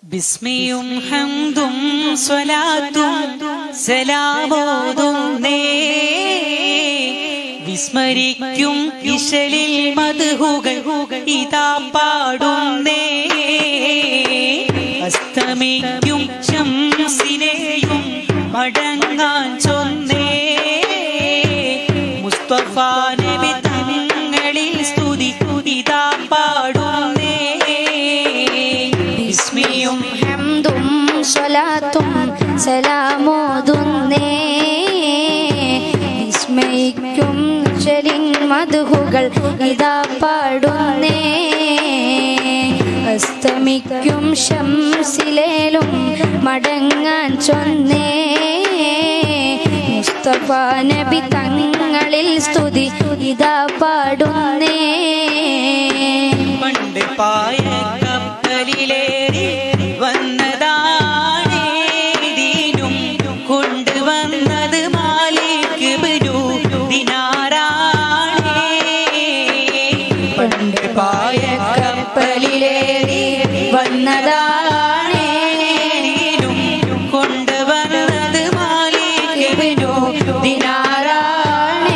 ബിസ്മിയും ഹംദും സ്വലാത്തും സലാമോതുന്നേ വിസ്മരിക്കും ഇശലിൽ മധുഹുകൾ ഇതാ പാടുന്നേ അസ്തമിക്കും ശംസിനെയും മടങ്ങാൻ ചൊന്നേ മുസ്തഫ നബി തങ്ങളിൽ സ്തുതി ഇതാ പാടുന്നേ ബിസ്മിയും ഹംദും സ്വലാത്തും സലാമോതുന്നേ വിസ്മയിക്കും ശരിൻ മധുഹുകൾ ഇതാ പാടുന്നേ അസ്തമിക്കും ശംസിലേലും മടങ്ങാൻ ചൊന്നേ മുസ്തഫ നബി തങ്ങളിൽ സ്തുതി ഇതാ പാടുന്നേ പണ്ട് പായ കപ്പലിലേറി വന്നതാണ് ദീനും കൊണ്ടുവന്നത് മാലിക് ബിനു ദിനാറാണ് പണ്ട് പായ കപ്പലിലേറി വന്നതാണ് ദീനും കൊണ്ടുവന്നത് മാലിക് ബിനു ദിനാറാണ്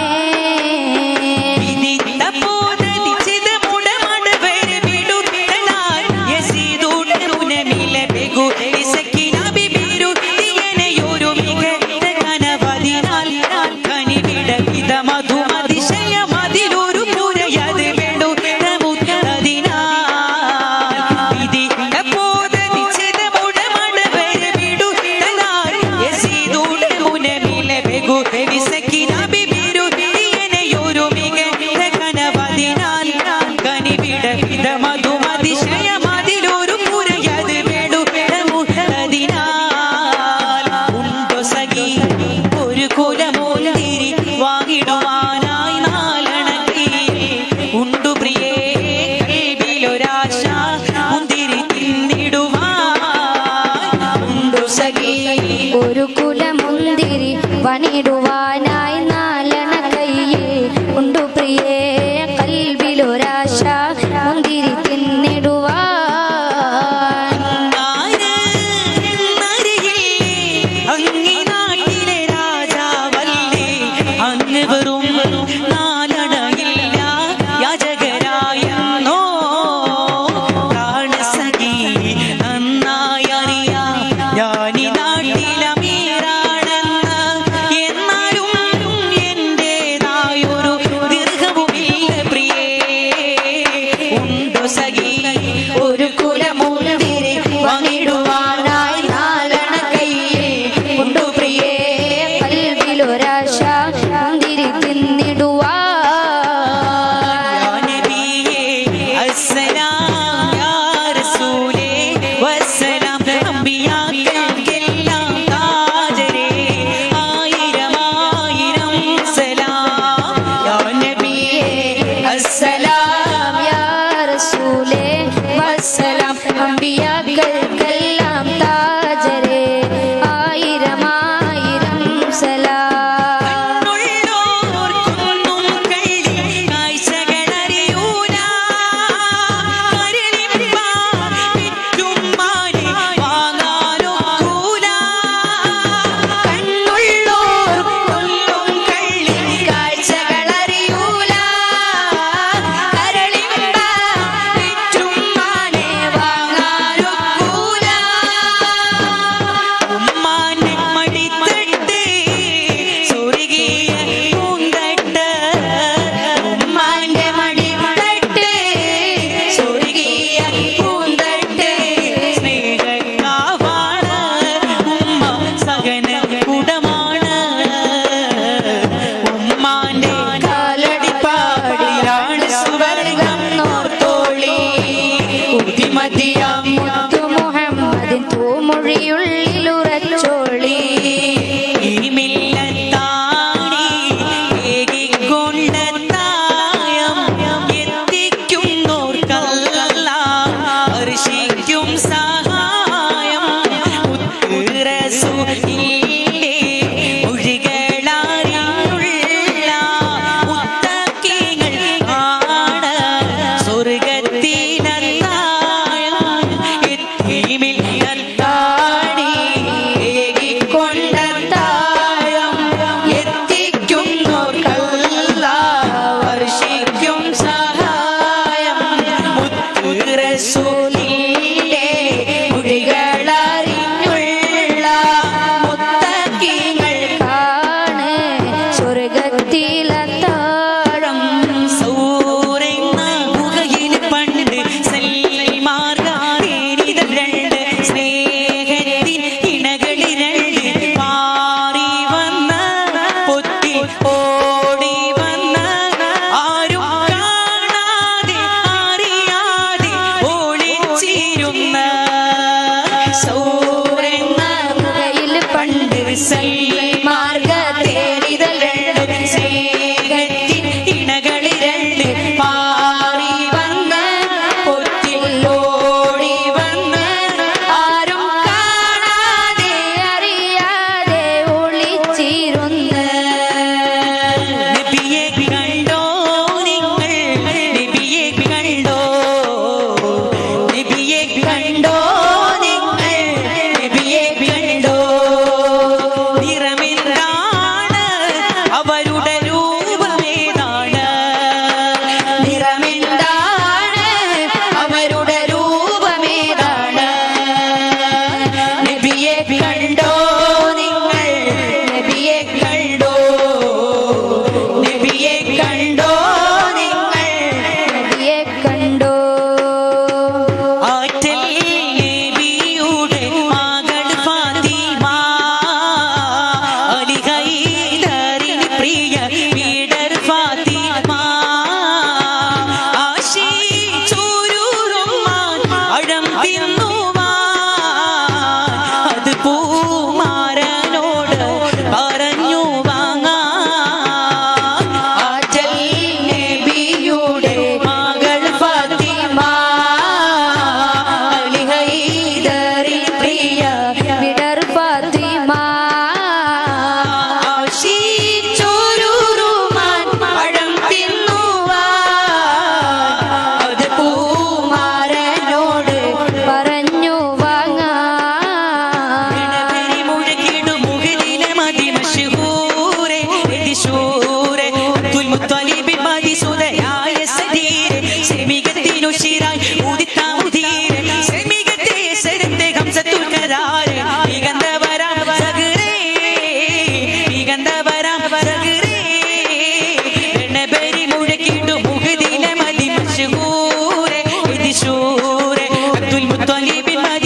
മധുമതിശയമതിലൊരു പുരയത് ഉണ്ടോ സഖി ഒരു കുലമോന്തിരി വാങ്ങിടുവാനായി നാലണക്കിൽ ഉണ്ടു പ്രിയേ കൽവിലൊരാശ മുന്തിരി തിന്നിടുവാൻ ഉണ്ടു സഖി ഒരു കുലമുന്തിരി വണിടുവാനായി നാലണ കയ്യിൽ ഉണ്ടു പ്രിയേ കൽവിലൊരാശ മുന്തിരി തിന്നിടുവാൻ അങ്ങി നാട്ടിലെ രാജാവല്ലേ അങ്ങ് വെറും നാലടയില്ല യാചകരായെന്നോ പ്രാണസഖി നന്നായി അറിയാം ഞാനീ നാട്ടിലമീറാണെന്ന് എന്നാലും എന്റേതായൊരു ദീർഘവുമില്ല പ്രിയേ ഉണ്ടോ സഖി ഒരു കുലമുന്തിരി വാങ്ങിടുവാനായി നാലണ കയ്യിൽ ഉണ്ടു പ്രിയേ കൽവിലൊരാശ മുന്തിരി തിന്നിടുവാൻ യാ നബിയേ അസ്സലാം യാ റസൂലേ വസ്സലാം അമ്പിയാക്കൾക്കെല്ലാം താജരേ ആയിരം ആയിരം സലാം യാ നബിയേ അസ്സലാം യാ റസൂലേ വസ്സലാം അമ്പിയാക്കൾക്കെല്ലാം താജരേ ആയിരം ആയിരം സലാം കണ്ണുള്ളോർക്കൊന്നും കള്ളി കാഴ്ചകളറിയൂല. കരളിപ്പാൻ വിറ്റുമ്മാനെ വാങ്ങാനൊക്കൂല. കണ്ണുള്ളോർക്കൊന്നും കള്ളി കാഴ്ചകളറിയൂല. കരളിപ്പാൻ വിറ്റുമ്മാനെ വാങ്ങാനൊക്കൂല. ഉമ്മാന്റെ മടിത്തട്ട് സ്വർഗീയ പൂന്തട്ട് ഉമ്മാന്റെ മടിത്തട്ട് സ്വർഗീയ പൂന്തട്ട് സ്നേഹക്കാവാണ് ഉമ്മ സകന കുടമാണ് ഉമ്മാന്റെ കാലടിപ്പാടിലാണ് സുവർഗം നോർത്തോളി ഉദിമതിയാം മുത്തു മുഹമ്മദിൻ തൂമൊഴിയുള്ളിലുറച്ചോളി ഇനിമില്ലത്താണി ഏകിക്കൊണ്ടെത്തായം എത്തിക്കുന്നോർക്കല്ല ഹർഷിക്കും സഹായം ഉത്തരസൂരിലെ മൊഴികളറിയുള്ള മുത്തക്കിങ്ങൾ ആണ് സ്വർഗത്തിലെത്തായം എത്തിമില്ല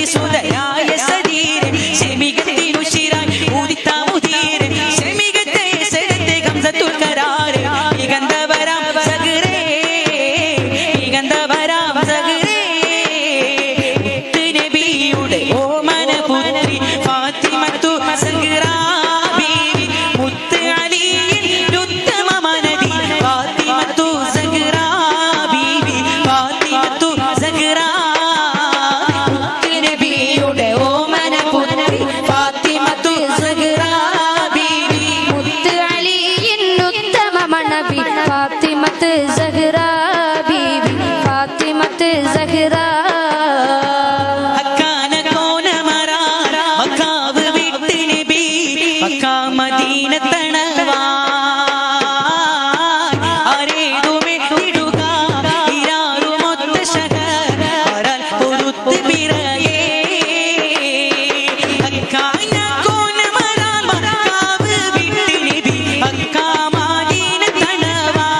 സുതരായ സതീരൻ ശമികത്തിനുശിരായി ഉദിത്താമുദീരൻ ശമികത്തെ സരത്തെ കംസത്തുൽ കരാറ് നിഗന്ധവരാം സഗരേ നിഗന്ധവരാം സഗരേ മുത്ത് നബിയുടെ ഓമന പുത്രി ഫാത്തിമത്തു സഗറാ ബീവി മുത്ത് അലിയിൽ ഉത്തമ മനതി ഫാത്തിമത്തു സഗറാ ബീവി ഫാത്തിമത്തു സഗറാ മുത്ത് നബിയുടെ ഓമന പുത്രി ഫാത്തിമത്തു സഗറാ ബീവി മുത്ത് അലിയിൻ ഉത്തമ മണബി ഫാത്തിമത്ത് സഹ്റ ബീവി ഫാത്തിമത്ത് സഹ്റ ഹക്കാന കോനമറാ മക്കാവ് വിട്ട് നബി മക്കാ മദീന തണവാ ആരേതുമേ ഇടുക ഇരാറുമൊത്ത ശഹർ വരാൽ പൊറുത്ത് പിറകേ ഹക്കാന കോനമറാ മക്കാവ് വിട്ട് നബി മക്കാ മദീന തണവാ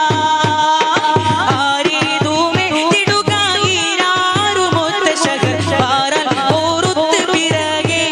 ആരേതുമേ ഇടുക ഇരാറുമൊത്ത ശഹർ വരാൽ പൊറുത്ത് പിറകേ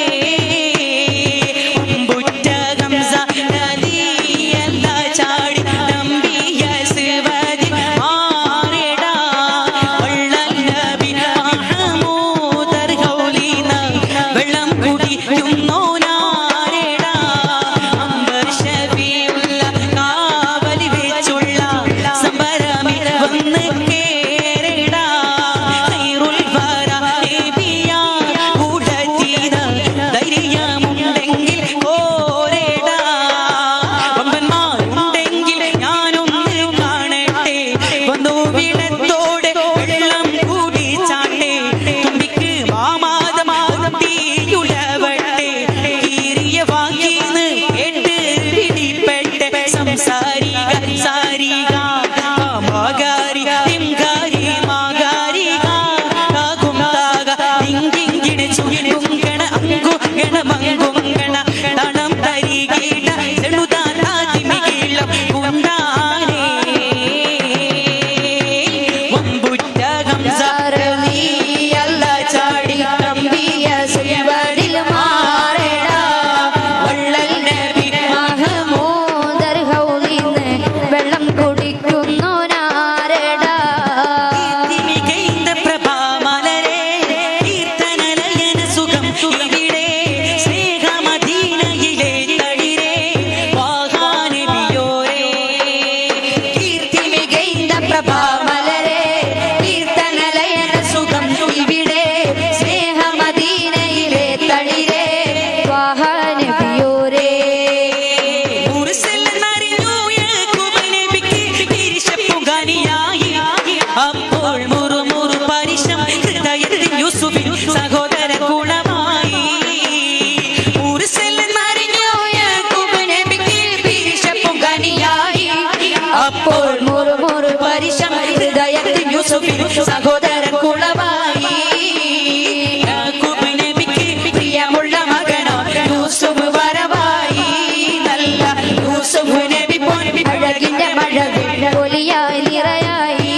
ബുറ്റ ഹംസ നദിയല്ല ചാടി നമ്പിയ ശിവതി മാറിടാ വള്ളൽ നബി മഹമൂദർ ഗൗലീന വെള്ളം കുടിക്കുന്നോനാരെടാ അംബർ ഷഫീഉള്ള കാവലി വെച്ചുള്ള സംബരമി വന്ന് കേറിടാ ഖൈറുൽ വറ നബിയാ കൂടത്തീന ധൈര്യമുണ്ടെങ്കിൽ ഓരേടാ വമ്പന്മാരുണ്ടെങ്കിൽ ഞാനൊന്ന് കാണട്ടെ വന്നു വിളത്തോടെ വെള്ളം കൂടിച്ചാട്ടെ തുമ്പിക്ക് മാമാതമാതം തീയുലവട്ടെ കീറിയ വാക്കീന്ന് കേട്ട് പിടിപ്പെട്ടെ സംസാരിക സാരിക മാകാരി തിങ്കാരി മാകാരിക കാകും താക തിങ്കിങ്കിണ ചുങ്കിണ അങ്കുഗണ മങ്കുങ്കണ തണം തരികീട ചെടുതാതിമികീളം കുണ്ടാനേ വമ്പുറ്റ ഹംസ അല്ല ചാടി നമ്പിയ ശിവടിൽ മാറടാ വള്ളൽ നബി മഹമൂദർ ഹൗലിന്ന് വെള്ളം കുടിക്കുന്നോനാരടാ തിമികൈന്ദ പ്രഭാമലരെ കീർത്തനലയന സുഖം ഇവിടെ സ്നേഹമദീനയിലെ തളിരെ വാഹാനബിയോരേ കീർത്തിമികൈന്ദ പ്രഭാമലരെ കീർത്തനലയന സുഖം ഇവിടെ സ്നേഹമദീനയിലെ തളിരെ വാഹനബിയോരേ ഉറുസെല്ലെന്നറിഞ്ഞു യാക്കൂബ് നബിക്ക് തിരിശപ്പുകാനിയായി. അപ്പോൾ മുറുമുറു പരിശം ഹൃദയത്തിൽ യൂസുഫിനു സഹോദര കുളമായി ഉറുസെല്ലെന്നറിഞ്ഞു യാക്കൂബ് നബിക്ക് തിരിശപ്പുകാനിയായി. അപ്പോൾ മുറുമുറു പരിശം ഹൃദയത്തിൽ യൂസുഫിനു സഹോദര കുളമായി യാക്കൂബ് നബിക്ക് പ്രിയമുള്ള മകനോ യൂസുഫ് വരവായി നല്ല യൂസുഫ് നബി പോൻ അഴകിന്റെ മഴ ഒലിയായി നിറയായി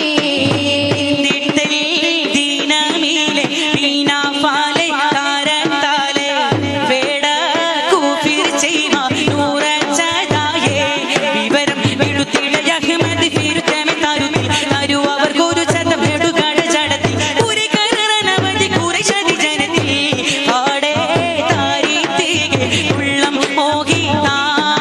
ദീനമീലെ ദീനാഫാലെ താരത്താലെ വേട കൂഫിർ ചെയ്മ നൂറച്ചതായേ വിവരം വിടുത്തിട അഹ്മദ് ഫിർതമെ തരുത്തി തരു അവർക്കൊരു ചതം എടുകട ചടത്തി ഒരു കരണവധി കുറശതി ജനത്തിൽ ആടേ താരീത്തികെ ഉള്ളം മോഹിതാ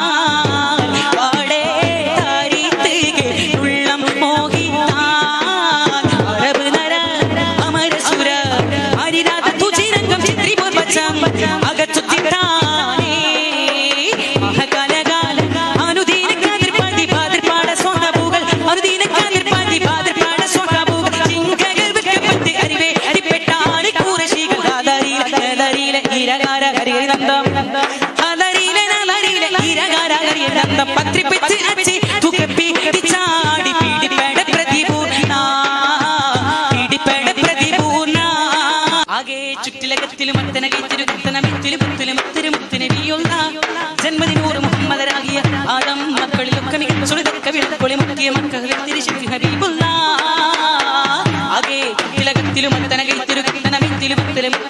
ആടേ താരീത്തികെ ഉള്ളം മോഹിതാ അറബ് നര അമരസുര ആരിരാധ തുചിരംഗം ചിത്രിപൂർവചം അകത്തുത്തിട്ടാനേ മഹകാലകാല അനുദീനക്കാതിർ പതി പാതിർ പാട സ്വന്തപൂകൾ അനുദീനക്കാതിർ പതി പാതിർ പാട സ്വന്തപൂകൾ ചിങ്കകൾ വെക്കപ്പെട്ട് അരിവേ അരിപ്പെട്ടാണ് കൂറശീകൾ ആദരീല കദരീല ഇരകാര ഹരിഹരിനന്ദം ആദരീല നലരീല ഇരകാര ഹരിഹരിനന്ദം പത്രിപ്പിച്ച് അച്ചി തുകപ്പി ചാടി പീഡിപ്പേട പ്രതിപൂർണ പീഡിപ്പേട പ്രതിപൂർണ ആകെ ചുറ്റിലകത്തിലും അത്തന കൈത്തിരു കുത്തന മിത്തിലും മുത്തിലും മുത്തിരി മുത്തിനെ വീയുള്ള ജന്മദിനൂറ് മുഹമ്മദരാകിയ ആദം മക്കളിലൊക്കെ മികച്ച സുളിതക്ക വിളക്കൊളി മുക്കിയ മക്കളിൽ തിരിശക്തി ഹരീബുള്ള ആകെ ചുറ്റിലകത്തിലും അത്തന കൈത്തിരു കുത്തന മിത്തിലും മുത്തിലും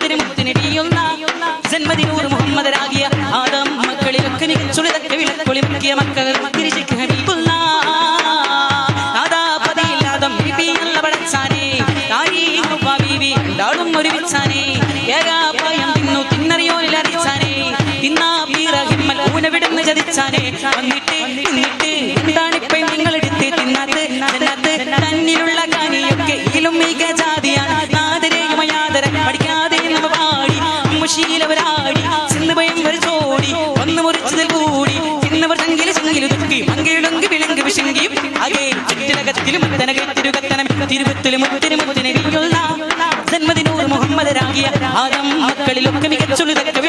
ഒരുക്കിയ മക്കൾ തിരിച്ചു ഹബീബുള്ള നാദാപതിയില്ലാതം ബിബി നല്ല പടച്ചാനെ താരീ ഹവ്വ ബീവി രണ്ടാളും ഒരുമിച്ചാനെ ഏകാപായം തിന്നു തിന്നറിയോനിൽ അറിയിച്ചാനെ തിന്നാ പീറ ഹിമ്മൽ ഊനവിടുന്ന് ചതിച്ചാനെ വന്നിട്ട് നിന്നിട്ട് എന്താണിപ്പോ നിങ്ങൾ എടുത്ത് തിന്നാത്ത് അതിനകത്ത് തന്നിലുള്ള കാനിയൊക്കെ ഇതിലും മിക ജാതിയാണ് നാദരേയുമയാദര പഠിക്കാതെ നമ്മ പാടി മുശീലവരാടി ചിന്നുഭയം ഒരു ചോടി ഒന്ന് മുറിച്ചതിൽ കൂടി ചിന്നവർ ചങ്കിൽ ചങ്കിൽ തുക്കി മങ്കയിലൊങ്കി വിളങ്കി വിശങ്കിയും അകേ ചുറ്റിനകത്തിലും തനകത്തിരുകത്തനം തിരുവത്തിലും മുത്തിനും മുത്തിനെ ജന്മദിനൂർ മുഹമ്മദ് രാഗിയ ആദം മക്കളിലൊക്കെ മികച്ചുള്ളതൊക്കെ